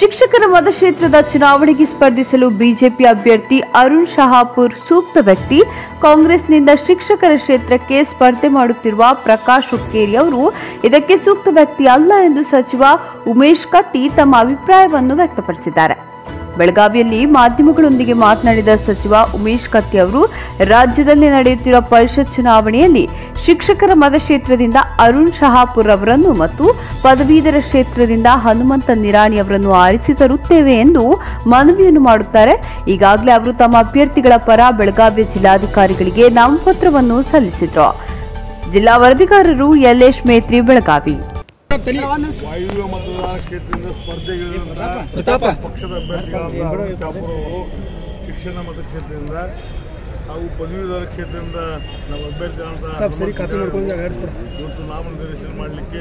ಶಿಕ್ಷಕರ ಮತಕ್ಷೇತ್ರದ ಚುನಾವಣೆಗೆ ಸ್ಪರ್ಧಿಸಲು ಬಿಜೆಪಿ ಅಭ್ಯರ್ಥಿ ಅರುಣ್ ಶಹಾಪುರ್ ಸೂಕ್ತ ವ್ಯಕ್ತಿ ಕಾಂಗ್ರೆಸ್ನಿಂದ ಶಿಕ್ಷಕರ ಕ್ಷೇತ್ರಕ್ಕೆ ಸ್ಪರ್ಧೆ ಮಾಡುತ್ತಿರುವ ಪ್ರಕಾಶ್ ಹುಕ್ಕೇರಿ ಅವರು ಇದಕ್ಕೆ ಸೂಕ್ತ ವ್ಯಕ್ತಿ ಅಲ್ಲ ಎಂದು ಸಚಿವ ಉಮೇಶ್ ಕತ್ತಿ ತಮ್ಮ ಅಭಿಪ್ರಾಯವನ್ನು ವ್ಯಕ್ತಪಡಿಸಿದ್ದಾರೆ ಬೆಳಗಾವಿಯಲ್ಲಿ ಮಾಧ್ಯಮಗಳೊಂದಿಗೆ ಮಾತನಾಡಿದ ಸಚಿವ ಉಮೇಶ್ ಕತ್ತಿ ಅವರು ರಾಜ್ಯದಲ್ಲಿ ನಡೆಯುತ್ತಿರುವ ಪರಿಷತ್ ಚುನಾವಣೆಯಲ್ಲಿ ಶಿಕ್ಷಕರ ಮತಕ್ಷೇತ್ರದಿಂದ ಅರುಣ್ ಶಹಾಪುರ್ ಅವರನ್ನು ಮತ್ತು ಪದವೀಧರ ಕ್ಷೇತ್ರದಿಂದ ಹನುಮಂತ ನಿರಾಣಿ ಅವರನ್ನು ಆರಿಸಿ ತರುತ್ತೇವೆ ಎಂದು ಮನವಿಯನ್ನು ಮಾಡುತ್ತಾರೆ ಈಗಾಗಲೇ ಅವರು ತಮ್ಮ ಅಭ್ಯರ್ಥಿಗಳ ಪರ ಬೆಳಗಾವಿಯ ಜಿಲ್ಲಾಧಿಕಾರಿಗಳಿಗೆ ನಾಮಪತ್ರವನ್ನು ಸಲ್ಲಿಸಿದ್ರು ಜಿಲ್ಲಾ ವರದಿಗಾರರು ಯಲ್ಲೇಶ್ ಮೇತ್ರಿ ಬೆಳಗಾವಿ ವಾಯುವ್ಯ ಮತದಾರ ಕ್ಷೇತ್ರದಿಂದ ಸ್ಪರ್ಧೆಗಳಿಂದ ಪಕ್ಷದ ಅಭ್ಯರ್ಥಿಗಳಾದ ಅರುಣ್ ಶಾಪುರ್ ಅವರು ಶಿಕ್ಷಣ ಮತಕ್ಷೇತ್ರದಿಂದ ಹಾಗೂ ಪದವೀಧರ ಕ್ಷೇತ್ರದಿಂದ ನಾವು ಅಭ್ಯರ್ಥಿಗಳಾದ ಹನುಮಂತ ಇವತ್ತು ನಾಮನಿರ್ದೇಶನ ಮಾಡಲಿಕ್ಕೆ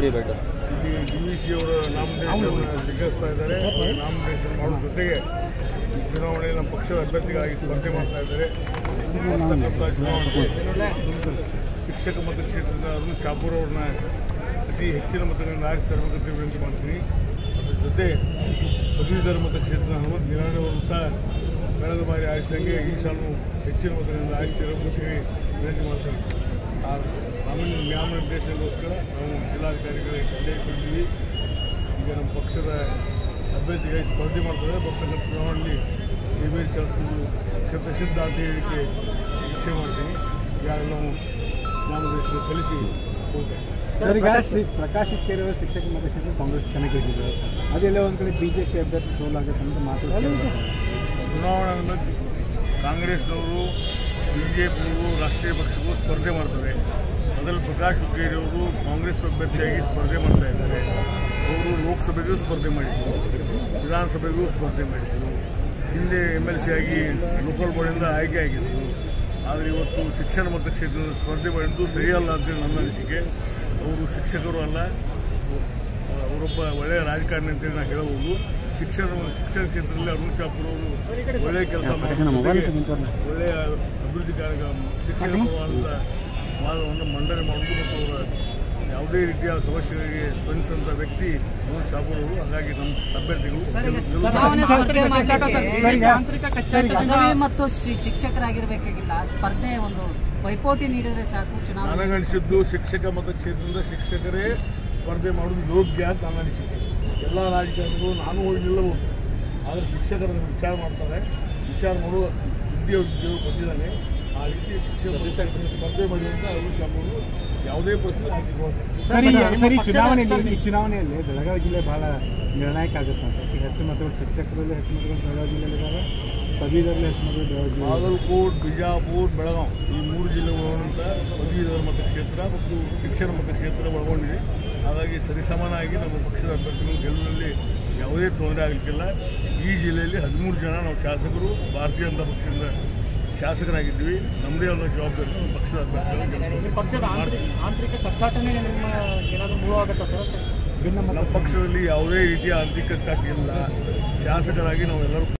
ಇಲ್ಲಿ ಡಿ ವಿ ಸಿ ಅವರು ನಾಮನಿರ್ದೇಶನ ಲಿಖಿಸ್ತಾ ಇದ್ದಾರೆ ಅವರು ನಾಮನಿರ್ದೇಶನ ಮಾಡೋ ಜೊತೆಗೆ ಈ ಚುನಾವಣೆಯಲ್ಲಿ ನಮ್ಮ ಪಕ್ಷದ ಅಭ್ಯರ್ಥಿಗಳಾಗಿ ಸ್ಪರ್ಧೆ ಮಾಡ್ತಾ ಇದ್ದಾರೆ ಬರ್ತಕ್ಕಂಥ ಚುನಾವಣೆ ಶಿಕ್ಷಕ ಮತಕ್ಷೇತ್ರದಿಂದ ಅರುಣ್ ಶಾಪೂರ್ ಅವ್ರನ್ನ ಅತಿ ಹೆಚ್ಚಿನ ಮತಗಳಿಂದ ಆರಿಸಿ ತರಬೇಕಂತ ವಿನಂತಿ ಮಾಡ್ತೀನಿ ಅದ್ರ ಜೊತೆ ಪದವೀಧರ ಮತಕ್ಷೇತ್ರ ಹನುಮಂತ ನಿರಾಣಿ ಅವರು ಸಹ ಕಳೆದ ಬಾರಿ ಆರಿಸಿದಂಗೆ ಈ ಸಾಲು ಹೆಚ್ಚಿನ ಮತಗಳಿಂದ ಆರಿಸಿ ತರಬೇಕಂತ ವಿನಂತಿ ಮಾಡ್ತೀನಿ ಆ ನಾಮಿನ ನಾಮನಿರ್ದೇಶನಗೋಸ್ಕರ ನಾವು ಜಿಲ್ಲಾಧಿಕಾರಿಗಳಿಗೆ ಕಚೇರಿ ಕೊಟ್ಟಿದ್ದೀವಿ ಈಗ ನಮ್ಮ ಪಕ್ಷದ ಅಭ್ಯರ್ಥಿಗಾಗಿ ಸ್ಪರ್ಧೆ ಮಾಡ್ತಾರೆ ಬರ್ತಕ್ಕಂಥ ಚುನಾವಣೆಯಲ್ಲಿ ಜೇಬೇರಿ ಶಾಸಕರು ಕ್ಷೇತ್ರ ಸಿದ್ಧ ಅಂತ ಹೇಳಿಕೆ ಇಚ್ಛೆ ಮಾಡ್ತೀನಿ ಈಗಾಗಲೇ ನಾವು ನಾಮನಿರ್ದೇಶನ ಸಲ್ಲಿಸಿ ಹೋಗ್ತೇವೆ ಸರ್ ಈಗ ಶ್ರೀ ಪ್ರಕಾಶ್ ಹುಕ್ಕೇರಿ ಅವರ ಶಿಕ್ಷಕ ಮತಕ್ಷೇತ್ರ ಕಾಂಗ್ರೆಸ್ ಚೆನ್ನಾಗಿ ಗೆದ್ದಿದ್ದಾರೆ ಅದೆಲ್ಲ ಒಂದು ಕಡೆ ಬಿಜೆಪಿ ಅಭ್ಯರ್ಥಿ ಸೋಲಾಗುತ್ತೆ ಅಂತ ಮಾತು ಚುನಾವಣೆ ಅನ್ನೋದು ಕಾಂಗ್ರೆಸ್ನವರು ಬಿ ಜೆ ಪಿಯವರು ರಾಷ್ಟ್ರೀಯ ಪಕ್ಷಕ್ಕೂ ಸ್ಪರ್ಧೆ ಮಾಡ್ತಾರೆ ಅದರಲ್ಲಿ ಪ್ರಕಾಶ್ ಹುಕ್ಕೇರಿ ಅವರು ಕಾಂಗ್ರೆಸ್ ಅಭ್ಯರ್ಥಿಯಾಗಿ ಸ್ಪರ್ಧೆ ಮಾಡ್ತಾ ಇದ್ದಾರೆ ಅವರು ಲೋಕಸಭೆಗೂ ಸ್ಪರ್ಧೆ ಮಾಡಿದರು ವಿಧಾನಸಭೆಗೂ ಸ್ಪರ್ಧೆ ಮಾಡಿದರು ಹಿಂದೆ ಎಮ್ ಎಲ್ ಸಿ ಆಗಿ ಲೋಕಲ್ ಬೋರ್ಡಿಂದ ಆಯ್ಕೆ ಆಗಿದ್ದರು ಆದರೆ ಇವತ್ತು ಶಿಕ್ಷಣ ಮತಕ್ಷೇತ್ರದ ಸ್ಪರ್ಧೆ ಮಾಡಿದ್ದು ಸರಿಯಲ್ಲ ಅಂತೇಳಿ ನನ್ನ ಅನಿಸಿಕೆ ಅವರು ಶಿಕ್ಷಕರು ಅಲ್ಲ ಅವರೊಬ್ಬ ಒಳ್ಳೆಯ ರಾಜಕಾರಣಿ ಅಂತೇಳಿ ನಾನು ಹೇಳಬಹುದು ಶಿಕ್ಷಣ ಶಿಕ್ಷಣ ಕ್ಷೇತ್ರದಲ್ಲಿ ಅರುಣ್ ಶಾಪುರ್ ಅವರು ಒಳ್ಳೆಯ ಕೆಲಸ ಮಾಡಿದ್ದಾರೆ ಒಳ್ಳೆಯ ಅಭಿವೃದ್ಧಿ ಕಾರ್ಯ ಶಿಕ್ಷಣ ಪರವಾದಂಥ ವಾದವನ್ನು ಮಂಡನೆ ಮಾಡುವುದು ಮತ್ತು ಅವರ ಯಾವುದೇ ರೀತಿಯ ಸಮಸ್ಯೆಗಳಿಗೆ ಸ್ಪಂದಿಸಿದಂಥ ವ್ಯಕ್ತಿ ಅರುಣ್ ಶಾಪುರ್ ಅವರು ಹಾಗಾಗಿ ನಮ್ಮ ಅಭ್ಯರ್ಥಿಗಳು ಗೆಲ್ಲು- ಚುನಾವಣೆ ಸ್ಪರ್ಧೆ ಮಾಡಲಿಕ್ಕೆ ಸರ್ ಈಗ ಪದವಿ ಮತ್ತು ಶಿ- ಶಿಕ್ಷಕರಾಗಿರ್ಬೇಕಾಗಿಲ್ಲ ಸ್ಪರ್ಧೆ ಒಂದು ಪೈಪೋಟಿ ನೀಡಿದ್ರೆ ಸಾಕು ಚುನಾವಣೆ ನನಗನಿಸಿದ್ದು ಶಿಕ್ಷಕ ಮತಕ್ಷೇತ್ರದಿಂದ ಶಿಕ್ಷಕರೇ ಸ್ಪರ್ಧೆ ಮಾಡೋದು ಯೋಗ್ಯ ಅಂತ ನನ್ನ ಅನಿಸಿಕೆ ಎಲ್ಲ ರಾಜಕಾರಣಿಗಳು ನಾನು ಹೋಗಿಲ್ಲ ಹೋಗಿ ಆದರೆ ಶಿಕ್ಷಕರ ವಿಚಾರ ಮಾಡ್ತಾರೆ ವಿಚಾರ ಮಾಡುವ ವಿದ್ಯೆ ದೇವರು ಬಂದಿದ್ದಾನೆ ಆ ರೀತಿ ಶಿಕ್ಷಕ ಸ್ಪರ್ಧೆ ಮಾಡಿದಂಥ ಅರುಣ್ ಶಾಪೂರು ಯಾವುದೇ ಪ್ರಶ್ನೆ ಹಾಕಿಸ್ಕೊಳ್ತಾರೆ ಸರಿ ಸರಿ ಚುನಾವಣೆಯಲ್ಲಿ ಈ ಚುನಾವಣೆಯಲ್ಲಿ ಬೆಳಗಾವಿ ಜಿಲ್ಲೆ ಬಹಳ ನಿರ್ಣಾಯಕ ಆಗುತ್ತೆ ಅಂತ ಈಗ ಹೆಚ್ಚು ಮತಗಳು ಶಿಕ್ಷಕರಲ್ಲಿ ಹೆಚ್ಚು ಮತಗಳು ಬೆಳಗಾವಿ ಜಿಲ್ಲೆಯಲ್ಲಿ ಇದ್ದಾವೆ ಪದವೀಧರಲ್ಲಿ ಹೆಚ್ಚು ಮತಗಳು ಬೆಳಗಾವಿ ಜಿಲ್ಲೆ ಬಾಗಲಕೋಟ್ ಬಿಜಾಪುರ್ ಬೆಳಗಾವಿ ಈ ಮೂರು ಜಿಲ್ಲೆಗಳಂತ ಪದವೀಧರ ಮತಕ್ಷೇತ್ರ ಮತ್ತು ಶಿಕ್ಷಣ ಮತಕ್ಷೇತ್ರ ಒಳಗೊಂಡಿದೆ ಹಾಗಾಗಿ ಸರಿಸಮಾನಾಗಿ ನಮ್ಮ ಪಕ್ಷದ ಅಭ್ಯರ್ಥಿಗಳು ಗೆಲ್ಲುವಲ್ಲಿ ಯಾವುದೇ ತೊಂದರೆ ಆಗಲಿಕ್ಕಿಲ್ಲ ಈ ಜಿಲ್ಲೆಯಲ್ಲಿ ಹದಿಮೂರು ಜನ ನಾವು ಶಾಸಕರು ಭಾರತೀಯ ಜನತಾ ಪಕ್ಷದಿಂದ ಶಾಸಕರಾಗಿದ್ದೀವಿ ನಮ್ಮದೇ ಆದ ಜವಾಬ್ದಾರಿ ನಮ್ಮ ಪಕ್ಷದ ಅಭ್ಯರ್ಥಿಗಳು ಪಕ್ಷದ ಆಂತರಿಕ ಕಚ್ಚಾಟನೆ ನಿಮ್ಮ ಏನಾದರೂ ಮೂಲವಾಗುತ್ತಾ ಸರ್ ಭಿನ್ನ ನಮ್ಮ ಪಕ್ಷದಲ್ಲಿ ಯಾವುದೇ ರೀತಿಯ ಆರ್ಥಿಕ ಚಾಟ್ ಇಲ್ಲ ಶಾಸಕರಾಗಿ ನಾವೆಲ್ಲರೂ